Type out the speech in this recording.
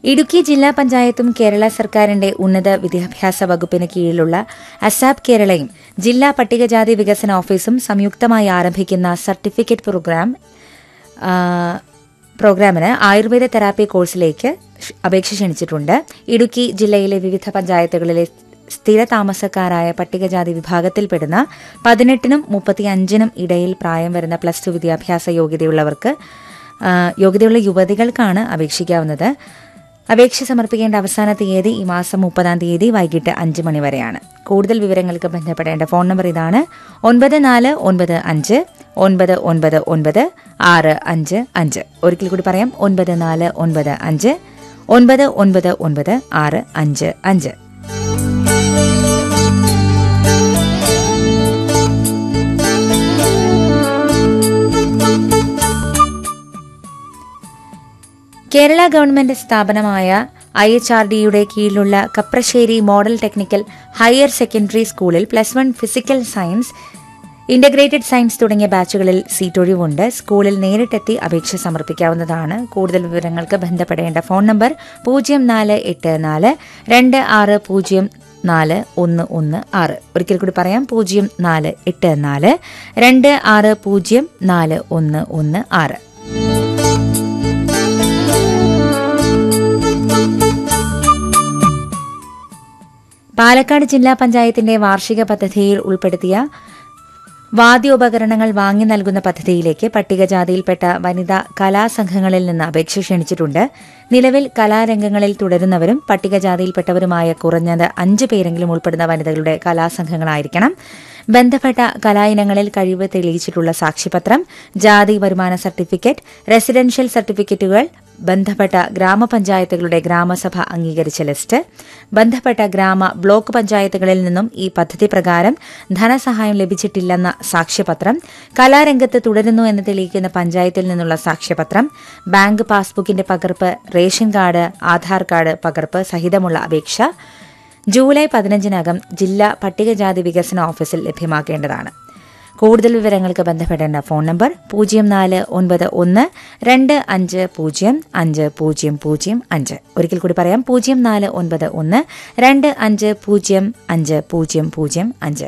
ഇടുക്കി ജില്ലാ പഞ്ചായത്തും കേരള സർക്കാരിന്റെ ഉന്നത വിദ്യാഭ്യാസ വകുപ്പിന് കീഴിലുള്ള അസാപ് കേരളയും ജില്ലാ പട്ടികജാതി വികസന ഓഫീസും സംയുക്തമായി ആരംഭിക്കുന്ന സർട്ടിഫിക്കറ്റ് പ്രോഗ്രാം ആ, പ്രോഗ്രാമിന് ആയുർവേദ തെറാപ്പി കോഴ്സിലേക്ക് ഷ്- അപേക്ഷ ക്ഷണിച്ചിട്ടുണ്ട് ഇടുക്കി ജില്ലയിലെ വിവിധ പഞ്ചായത്തുകളിലെ സ്ഥിര താമസക്കാരായ പട്ടികജാതി വിഭാഗത്തിൽപ്പെടുന്ന പതിനെട്ടിനും മുപ്പത്തിയഞ്ചിനും ഇടയിൽ പ്രായം വരുന്ന പ്ലസ് ടു വിദ്യാഭ്യാസ യോഗ്യതയുള്ളവർക്ക് ആ, യോഗ്യതയുള്ള യുവതികൾക്കാണ് അപേക്ഷിക്കാവുന്നത് അപേക്ഷ സമർപ്പിക്കേണ്ട അവസാന തീയതി ഈ മാസം മുപ്പതാം തീയതി വൈകിട്ട് അഞ്ച് മണി വരെയാണ് കൂടുതൽ വിവരങ്ങൾക്ക് ബന്ധപ്പെടേണ്ട ഫോൺ നമ്പർ ഇതാണ് ഒൻപത് നാല് ഒൻപത് അഞ്ച് ഒൻപത് ഒൻപത് ഒൻപത് ആറ് അഞ്ച് അഞ്ച് ഒരിക്കൽ കൂടി പറയാം ഒൻപത് നാല് ഒൻപത് അഞ്ച് ഒൻപത് ഒൻപത് ഒൻപത് ആറ് അഞ്ച് അഞ്ച് കേരള ഗവൺമെന്റ് സ്ഥാപനമായ ഐ എച്ച് ആർ ഡിയുടെ കീഴിലുള്ള Kaprassery model technical higher secondary സ്കൂളിൽ plus one physical science integrated science തുടങ്ങിയ ബാച്ചുകളിൽ സീറ്റൊഴിവുണ്ട് സ്കൂളിൽ നേരിട്ടെത്തി അപേക്ഷ സമർപ്പിക്കാവുന്നതാണ് കൂടുതൽ വിവരങ്ങൾക്ക് ബന്ധപ്പെടേണ്ട ഫോൺ നമ്പർ പൂജ്യം നാല് എട്ട് നാല് രണ്ട് ആറ് പൂജ്യം നാല് ഒന്ന് ഒന്ന് ആറ് ഒരിക്കൽ കൂടി പറയാം പൂജ്യം നാല് എട്ട് നാല് രണ്ട് ആറ് പൂജ്യം നാല് ഒന്ന് ഒന്ന് ആറ് പാലക്കാട് ജില്ലാ പഞ്ചായത്തിന്റെ വാർഷിക പദ്ധതിയിൽ ഉൾപ്പെടുത്തിയ വാദ്യോപകരണങ്ങൾ വാങ്ങി നൽകുന്ന പദ്ധതിയിലേക്ക് പട്ടികജാതിയിൽപ്പെട്ട വനിതാ കലാസംഘങ്ങളിൽ നിന്ന് അപേക്ഷ ക്ഷണിച്ചിട്ടുണ്ട് നിലവിൽ കലാരംഗങ്ങളിൽ തുടരുന്നവരും പട്ടികജാതിയിൽപ്പെട്ടവരുമായ കുറഞ്ഞത് അഞ്ച് പേരെങ്കിലും ഉൾപ്പെടുന്ന വനിതകളുടെ കലാസംഘങ്ങളായിരിക്കണം ബന്ധപ്പെട്ട കലായിനങ്ങളിൽ കഴിവ് തെളിയിച്ചിട്ടുള്ള സാക്ഷ്യപത്രം ജാതി വരുമാന സർട്ടിഫിക്കറ്റ് റെസിഡൻഷ്യൽ സർട്ടിഫിക്കറ്റുകൾ ബന്ധപ്പെട്ട ഗ്രാമപഞ്ചായത്തുകളുടെ ഗ്രാമസഭ അംഗീകരിച്ച ലിസ്റ്റ് ബന്ധപ്പെട്ട ഗ്രാമ ബ്ലോക്ക് പഞ്ചായത്തുകളിൽ നിന്നും ഈ പദ്ധതി പ്രകാരം ധനസഹായം ലഭിച്ചിട്ടില്ലെന്ന സാക്ഷ്യപത്രം കലാരംഗത്ത് തുടരുന്നു എന്ന് തെളിയിക്കുന്ന പഞ്ചായത്തിൽ നിന്നുള്ള സാക്ഷ്യപത്രം ബാങ്ക് പാസ്ബുക്കിന്റെ പകർപ്പ് റേഷൻ കാർഡ് ആധാർ കാർഡ് പകർപ്പ് സഹിതമുള്ള അപേക്ഷ ജൂലൈ പതിനഞ്ചിനകം ജില്ലാ പട്ടികജാതി വികസന ഓഫീസിൽ ലഭ്യമാക്കേണ്ടതാണ് കൂടുതൽ വിവരങ്ങൾക്ക് ബന്ധപ്പെടേണ്ട ഫോൺ നമ്പർ പൂജ്യം നാല് ഒൻപത് ഒന്ന് രണ്ട് അഞ്ച് പൂജ്യം അഞ്ച് പൂജ്യം പൂജ്യം അഞ്ച് ഒരിക്കൽ കൂടി പറയാം പൂജ്യം നാല് ഒൻപത് ഒന്ന് രണ്ട് അഞ്ച് പൂജ്യം അഞ്ച് പൂജ്യം പൂജ്യം അഞ്ച്